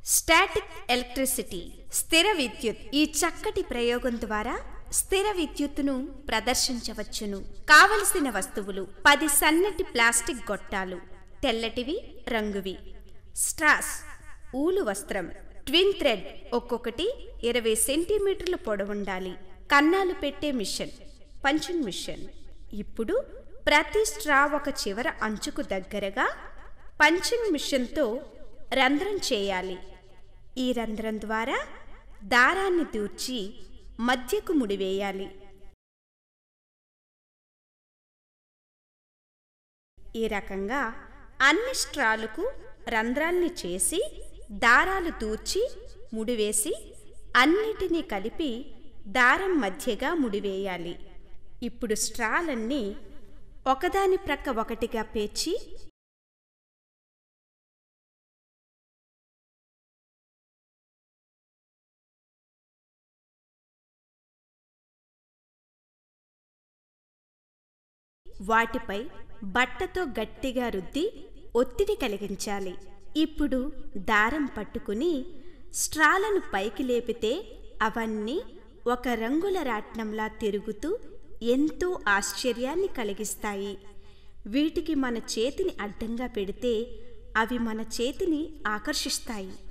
static electricity స్థిర విద్యుత్ ఈ చక్కటి ప్రయోగం ద్వారా స్థిర విద్యుత్తును ప్రదర్శించవచ్చును కావలసిన వస్తువులు పది సన్నటి ప్లాస్టిక్ గొట్టాలు తెల్లటివి రంగువి స్ట్రాస్ ఊలు వస్త్రం ట్విన్ థ్రెడ్ ఒక్కొక్కటి ఇరవై సెంటీమీటర్ల పొడవుండాలి కన్నాలు పెట్టే మిషన్ పంచింగ్ మిషన్ ఇప్పుడు ప్రతి స్ట్రా ఒక చివర అంచుకు దగ్గరగా పంచింగ్ మిషన్తో రంధ్రం చేయాలి ఈ రంధ్రం ద్వారా దారాన్ని దూర్చి మధ్యకు ముడివేయాలి ఈ రకంగా అన్ని స్ట్రాలకు రంధ్రాల్ని చేసి దారాలు దూర్చి ముడివేసి అన్నిటినీ కలిపి దారం మధ్యగా ముడివేయాలి ఇప్పుడు స్ట్రాలన్నీ ఒకదాని ప్రక్క ఒకటిగా పేర్చి వాటిపై బట్టతో గట్టిగా రుద్ది ఒత్తిడి కలిగించాలి ఇప్పుడు దారం పట్టుకుని స్ట్రాలను పైకి లేపితే అవన్నీ ఒక రంగుల రాట్నంలా తిరుగుతూ ఎంతో ఆశ్చర్యాన్ని కలిగిస్తాయి వీటికి మన చేతిని అడ్డంగా పెడితే అవి మన చేతిని ఆకర్షిస్తాయి